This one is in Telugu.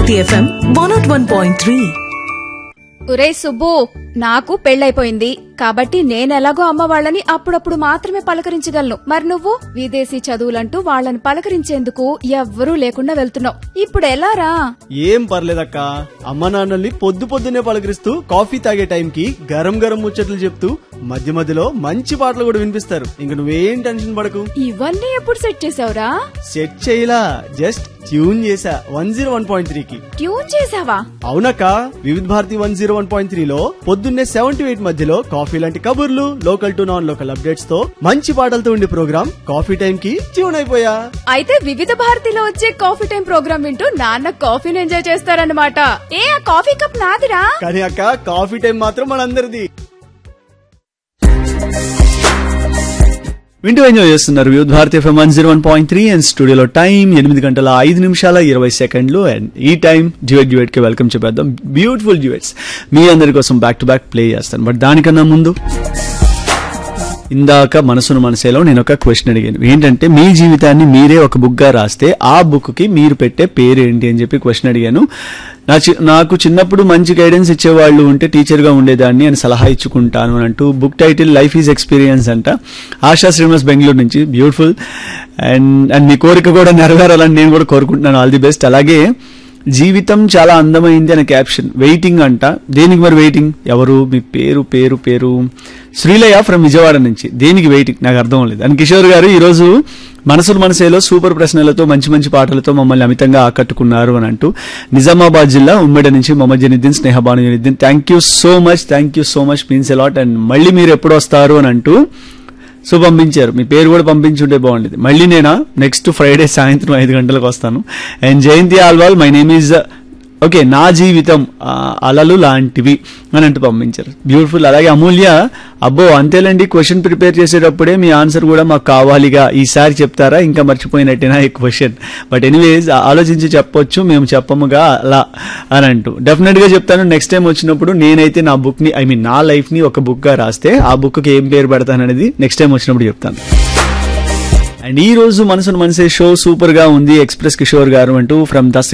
Bharati FM one naught one point three ఒరే సుబ్బు నాకు పెళ్ళైపోయింది కాబట్టి నేనెలాగో అమ్మ వాళ్ళని అప్పుడప్పుడు మాత్రమే పలకరించగలను మరి నువ్వు విదేశీ చదువులంటూ వాళ్ళని పలకరించేందుకు ఎవ్వరూ లేకుండా వెళ్తున్నావు ఇప్పుడు ఎలారా ఏం పర్లేదక్క అమ్మ నాన్నల్ని పొద్దు పొద్దునే పలకరిస్తూ కాఫీ తాగే టైంకి గరం గరం ముచ్చట్లు చెప్తూ మధ్య మధ్యలో మంచి పాటలు కూడా వినిపిస్తారు ఇంక నువ్వేం టెన్షన్ పడకు ఇవన్నీ ఎప్పుడు సెట్ చేసావురా సెట్ చేయలా జస్ట్ ట్యూన్ చేసా వన్ జీరో వన్ పాయింట్ త్రీకి ట్యూన్ చేసావా అవునక్క Vividh Bharati one zero one point త్రీలో పొద్దున్నే సెవెన్ టు ఎయిట్ మధ్యలో కాఫీ లాంటి కబుర్లు local to non local updates తో మంచి పాటలతో ఉండే ప్రోగ్రామ్ కాఫీ టైం కి ట్యూన్ అయిపోయా అయితే వివిధ భారతిలో వచ్చే కాఫీ టైం ప్రోగ్రామ్ వింటూ నాన్న కాఫీని ఎంజాయ్ చేస్తారన్నమాట ఏ ఆ కాఫీ కప్ నాదిరా కానీ అక్క కాఫీ టైం మాత్రం మనందరిది వింటూ ఎంజాయ్ చేస్తున్నారు Vividh Bharati FM one zero one point three and స్టూడియోలో టైం ఎనిమిది గంటల ఐదు నిమిషాల ఇరవై సెకండ్లు అండ్ ఈ టైం డ్యూయట్ డ్యూయట్ కి వెల్కమ్ చెప్పేద్దాం బ్యూటిఫుల్ డ్యూయట్స్ మీ అందరి కోసం బ్యాక్ టు బ్యాక్ ప్లే చేస్తాను బట్ దానికన్నా ముందు ఇందాక మనసును మనసేలో నేను ఒక క్వశ్చన్ అడిగాను ఏంటంటే మీ జీవితాన్ని మీరే ఒక బుక్ గా రాస్తే ఆ బుక్ కి మీరు పెట్టే పేరు ఏంటి అని చెప్పి క్వశ్చన్ అడిగాను నా చి- నాకు చిన్నప్పుడు మంచి గైడెన్స్ ఇచ్చేవాళ్ళు ఉంటే టీచర్ గా ఉండేదాన్ని అని సలహా ఇచ్చుకుంటాను అని అంటూ book title life is experience అంట ఆశా శ్రీనివాస్ బెంగళూరు నుంచి బ్యూటిఫుల్ అండ్ అండ్ మీ కోరిక కూడా నెరవేరాలని నేను కూడా కోరుకుంటున్నాను ఆల్ ది బెస్ట్ అలాగే జీవితం చాలా అందమైంది అనే క్యాప్షన్ వెయిటింగ్ అంట దేనికి మరి వెయిటింగ్ ఎవరు మీ పేరు పేరు పేరు శ్రీలయ ఫ్రమ్ విజయవాడ నుంచి దేనికి వెయిటింగ్ నాకు అర్థం లేదు అని కిషోర్ గారు ఈరోజు మనసులు మనసేలో సూపర్ ప్రశ్నలతో మంచి మంచి పాటలతో మమ్మల్ని అమితంగా ఆకట్టుకున్నారు అని అంటూ నిజామాబాద్ జిల్లా ఉమ్మడి నుంచి Mohammed Janiddin Snehabanu Janiddin thank you so much thank you so much means a lot and మళ్ళీ మీరు ఎప్పుడు వస్తారు అని అంటూ సో పంపించారు మీ పేరు కూడా పంపించుంటే బాగుండేది మళ్ళీ నేనా నెక్స్ట్ ఫ్రైడే సాయంత్రం ఐదు గంటలకు వస్తాను and Jayanthi Alwal my name is okay నా జీవితం ఆ, అలలు లాంటివి అని అంటూ పంపించారు బ్యూటిఫుల్ అలాగే అమూల్య అబ్బో అంతేలండి క్వశ్చన్ ప్రిపేర్ చేసేటప్పుడే మీ ఆన్సర్ కూడా మాకు కావాలిగా ఈసారి చెప్తారా ఇంకా మర్చిపోయినట్టేనా ఈ క్వశ్చన్ బట్ ఎనీవేస్ ఆలోచించి చెప్పొచ్చు మేము చెప్పముగా అలా అని అంటూ డెఫినెట్ గా చెప్తాను నెక్స్ట్ టైం వచ్చినప్పుడు నేనైతే నా బుక్ ని ఐ మీన్ నా లైఫ్ ని ఒక బుక్ గా రాస్తే ఆ బుక్ కి ఏం పేరు పెడతాను అనేది నెక్స్ట్ టైం వచ్చినప్పుడు చెప్తాను అండ్ ఈ రోజు మనసును మనసే షో సూపర్ గా ఉంది ఎక్స్ప్రెస్ కిషోర్ గారు అంటూ ఫ్రమ్ దస్